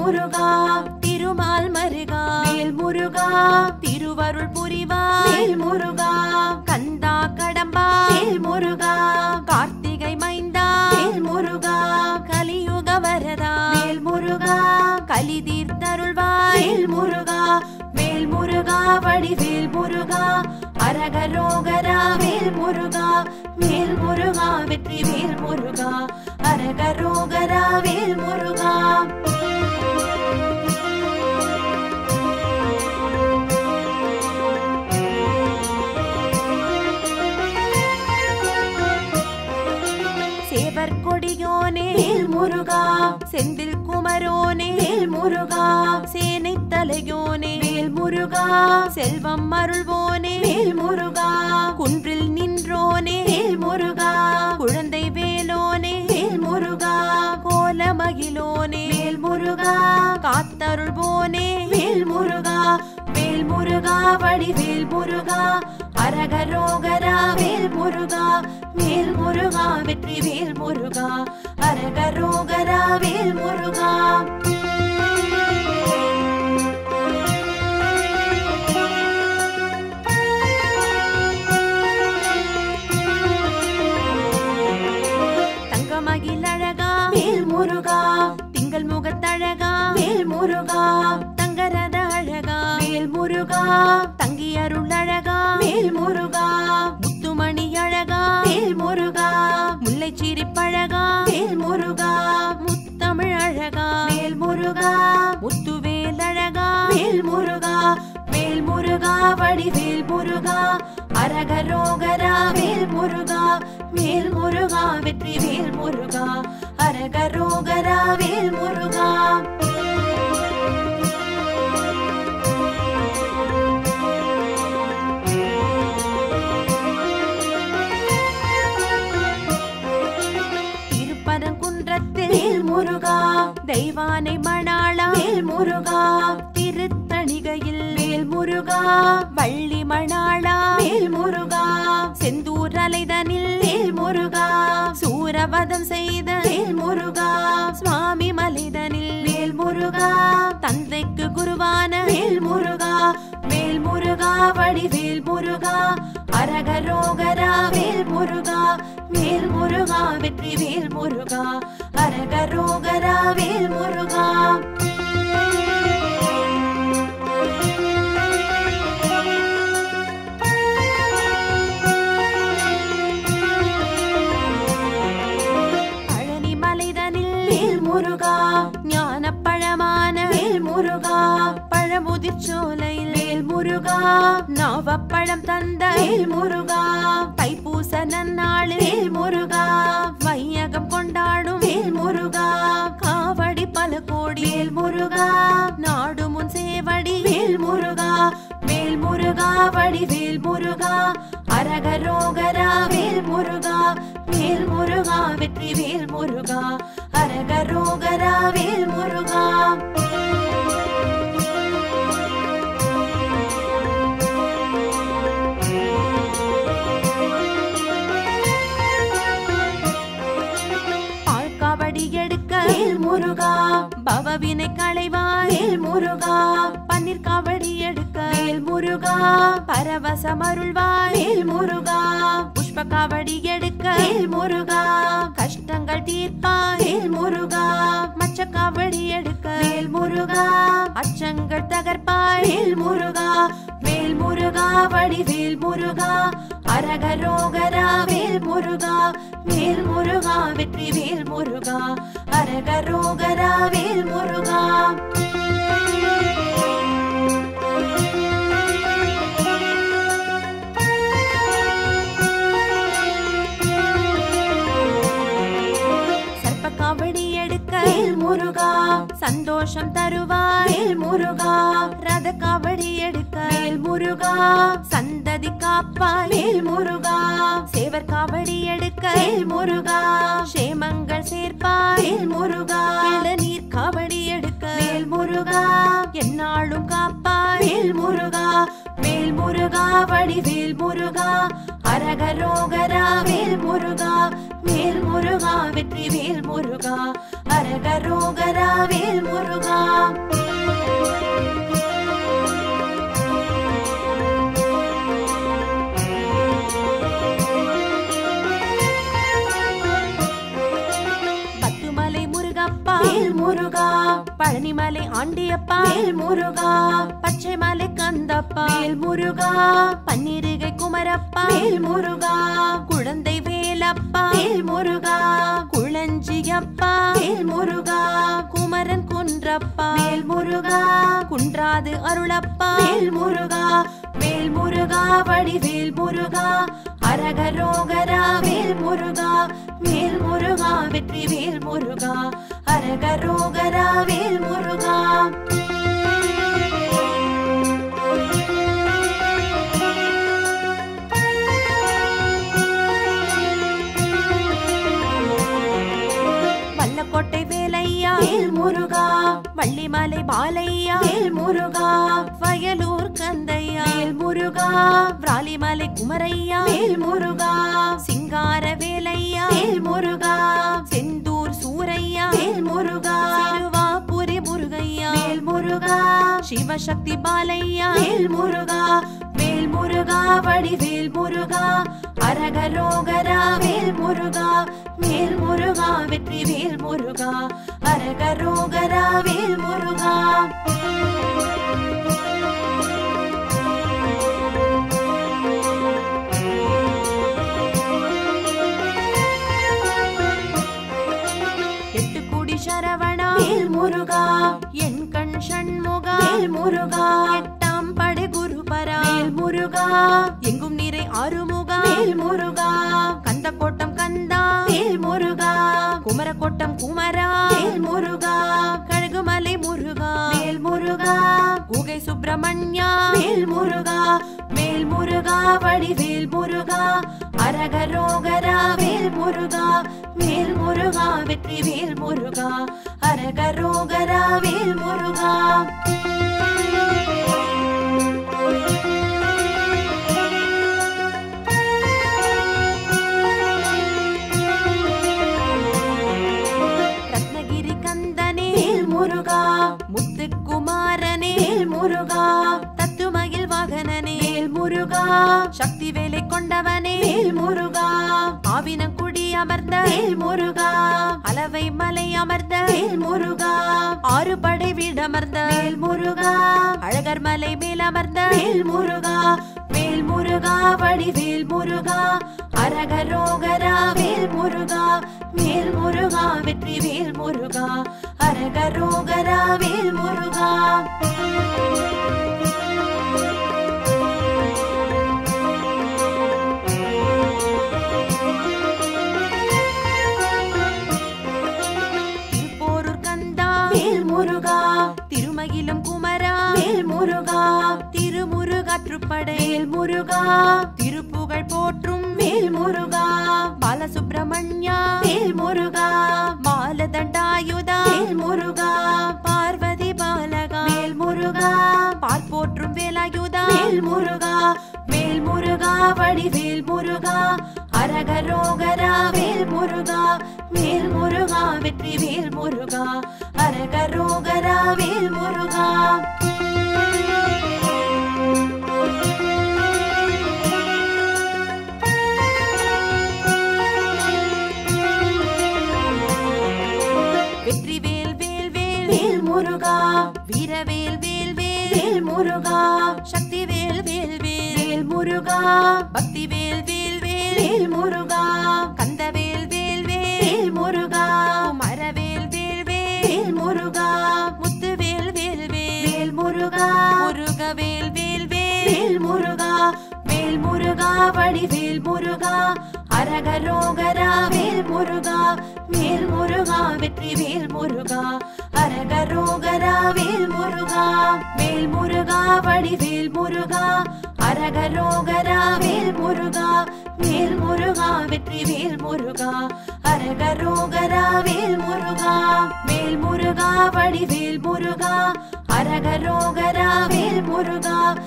முருகா திருமால் மருகா வேல் முருகா திருவருள் புரிவாய் வேல் முருகா கந்தா கடம்பா வேல் முருகா கார்த்திகை மைந்தா வேல் முருகா கலியுக வரதா வேல் முருகா கலி தீர்த்தருள்வாய் வேல் முருகா வேல் முருகா வடிவேல் முருகா அரகரோகரா வேல் முருகா வேல் முருகா வெற்றி வேல் முருகா அரகரோகரா வேல் முருகா சேவர் கொடியோனே வேல் முருகா செந்தில் குமரோனே வேல் முருகா சேனை தலையோனே வேல் முருகா செல்வம் அருள்வோனே வேல் முருகா குன்றில் நின்றோனே வேல் முருகா குழந்தை வேலோனே வேல் முருகா கோல மகிழோனே வேல் முருகா காத்தருள்வோனே வேல் முருகா வேல் முருகா வடிவேல் முருகா அரகரோகரா வேல் முருகா வேல் முருகா வெற்றி வேல் முருகா அரகரோகரா வேல் முருகா தங்கமகில் அழகா வேல் முருகா திங்கள் முகத்தழகா வேல் முருகா தங்கரத அழகா வேல் முருகா தங்கி அருள் அழகா வேல் முருகா முத்துமணி அழகா வேல் முருகா முல்லை சிரிப்பழகா வேல் முருகா முத்தமிழ் அழகா வேல் முருகா முத்துவேல் அழகா வேல் முருகா வேல் முருகா வடிவேல் முருகா அரகரோகரா வேல் முருகா வேல் முருகா வெற்றி வேல் முருகா அரகரோகரா வேல் முருகா திருப்பரங்குன்றத்தில் வேல் முருகா தெய்வானை மணாளா வேல் முருகா திருத்தணிகையில் வேல் முருகா வள்ளி மணாளா வேல் முருகா செந்தூர் அலைதனில் வேல் முருகா சூரவதம் செய்த வேல் முருகா சுவாமி மலைதனில் வேல் முருகா தந்தைக்கு குருவான வேல் முருகா வேல் முருகா வடிவேல் முருகா அரகரோகரா வேல் முருகா வேல் முருகா வெற்றி வேல் முருகா அரகரோகரா வேல் முருகா பழனி மலைதனில் வேல் முருகா ஞான பழமான வேல் முருகா பழமுதிர் சோலையில் வேல் முருகா நவப்பழம் தந்த வேல் முருகா தைப்பூச நன்னாள் வேல் முருகா வையகம் கொண்டாடும் வேல் முருகா காவடி பல கோடி வேல் முருகா நாடு முன் சேவடி வேல் முருகா வேல் முருகா வடி வேல் முருகா அரகரோகரா வேல் முருகா வேல் முருகா வெற்றி வேல் முருகா அரகரோகரா வேல் முருகா பால்காவடி எடுக்க வேல் முருகா பவவினை களைவாய் வேல் முருகா பன்னீர் காவடி எடுக்க வேல் முருகா பரவசம் அருள்வாய் வேல் முருகா புஷ்ப காவடி எடுக்க வேல் முருகா கஷ்டங்கள் தீர்ப்பாய் வேல் முருகா மச்ச காவடி எடுக்க வேல் முருகா அச்சங்கள் தகர்ப்பாய் வேல் முருகா வேல் முருகா வடிவேல் முருகா அரகரோகரா வேல் முருகா வேல் முருகா வெற்றி வேல் முருகா அரகரோகரா வேல் முருகா சர்ப்ப காவடி எடுக்க வேல் முருகா சந்தோஷம் தருவாய் வேல் முருகா ரத காவடி எடுக்க வேல் முருகா சந்ததி காப்பாய் வேல் முருகா சேவர் காவடி எடுக்க வேல் முருகா சேமங்கள் சேர்ப்பாய் வேல் முருகா நீர் காவடி எடுக்க வேல் முருகா என்னாலும் காப்பாய் வேல் முருகா வேல் முருகா வடிவேல் முருகா அரகரோகரா வேல் முருகா வேல் முருகா வெற்றி வேல் முருகா அரகரோகரா வேல் முருகா முருகா பழனிமலை ஆண்டியப்பா வேல் முருகா பச்சை மலை கந்தப்பா வேல் முருகா பன்னிருகை குமரப்பா வேல் முருகா குழந்தை வேலப்பா வேல் முருகா குளஞ்சியப்பா வேல் முருகா குமரன் குன்றப்பா வேல் முருகா குன்றாது அருளப்பா வேல் முருகா வேல் முருகா வடிவேல் முருகா அரகரோகரா வேல் முருகா வேல் முருகா வெற்றி வேல் முருகா அரகரோகரா வேல் முருகா வல்லக்கோட்டை வேலையா வேல் முருகா வள்ளிமலை பாலையா வேல் முருகா வயலூர் கந்தையா வேல் முருகா விராலிமலை குமரையா வேல் முருகா சிங்கார வேலையா வேல் முருகா செந்தூர் சூரையா வேல் முருகா திருவாபுரி முருகையா வேல் முருகா சிவசக்தி பாலையா வேல் முருகா வேல் முருகா வடிவேல் முருகா அரகரோகரா வேல் முருகா வேல் முருகா வெற்றி வேல் முருகா அரகரோகரா வேல் முருகா எட்டு கூடி சரவணா வேல் முருகா என் கண் சண்முகா வேல் முருகா எட்டாம் படை குருபரா வேல் முருகா எங்கும் நிறை ஆறுமுகா வேல் முருகா கந்த கோட்டம் கந்தா வேல் முருகா குமரக்கோட்டம் குமரா வேல் முருகா கழுகுமலை முருகா வேல் முருகா குகை சுப்பிரமணியா வேல் முருகா வேல் முருகா வடிவேல் முருகா அரகரோகரா வேல் முருகா வேல் முருகா வெற்றி வேல் முருகா அரகரோகரா வேல் முருகா ரத்னகிரி கந்தனே வேல் முருகா முத்துக்குமாரனே வேல் முருகா தத்துமகில் வாகனனே வேல் முருகா சக்தி வேலை கொண்டவனே வேல் முருகா ஆவினங்குடி அமர்ந்த வேல் முருகா அளவை மலை அமர்ந்த வேல் முருகா ஆறு படை வீடமர்ந்த வேல் முருகா அழகர் மலை மேல் அமர்ந்த வேல் முருகா வேல் முருகா வடிவேல் முருகா அரகரோகரா வேல் முருகா வேல் முருகா வெற்றி வேல் முருகா அரகரோகரா வேல் முருகா திருப்போரூர் கந்தா வேல் முருகா திருமகிலம் குமரா வேல் முருகா திருமுருகாற்றுப்படை வேல் முருகா திருப்புகழ் போற்றும் வேல் முருகா பாலசுப்பிரமணியா வேல் முருகா பாலதண்டாயுதா வேல் முருகா பார்வதி பாலகா வேல் முருகா பார்ப்போற்றும் வேலாயுதா வேல் முருகா வேல் முருகா வடிவேல் முருகா அரகரோகரா வேல் முருகா வேல் முருகா வெற்றி வேல் முருகா அரகரோகரா வேல் முருகா வெற்றி வேல் வேல் வேல் வேல் முருகா வீரவேல் வேல் வேல் வேல் முருகா சக்தி வேல் வேல் வேல் வேல் முருகா பக்தி வேல் வேல் வேல் வேல் முருகா கந்த வேல் வேல் வேல் வேல் முருகா மரவேல் வேல் வேல் வேல் முருகா முத்து வேல் வேல் வேல் வேல் முருகா முருக வேல் வேல் வேல் வேல் முருகா வேல் முருகா வடிவேல் முருகா அரகரோகரா வேல் முருகா வேல் முருகா வெற்றி வேல் முருகா அரகரோகரா வேல் முருகா வேல் முருகா வடிவேல் முருகா அரகரோகரா வேல் முருகா வேல் முருகா வெற்றி வேல் முருகா அரகரோகரா வேல் முருகா வேல் முருகா வடிவேல் முருகா அரகரோகரா வேல் முருகா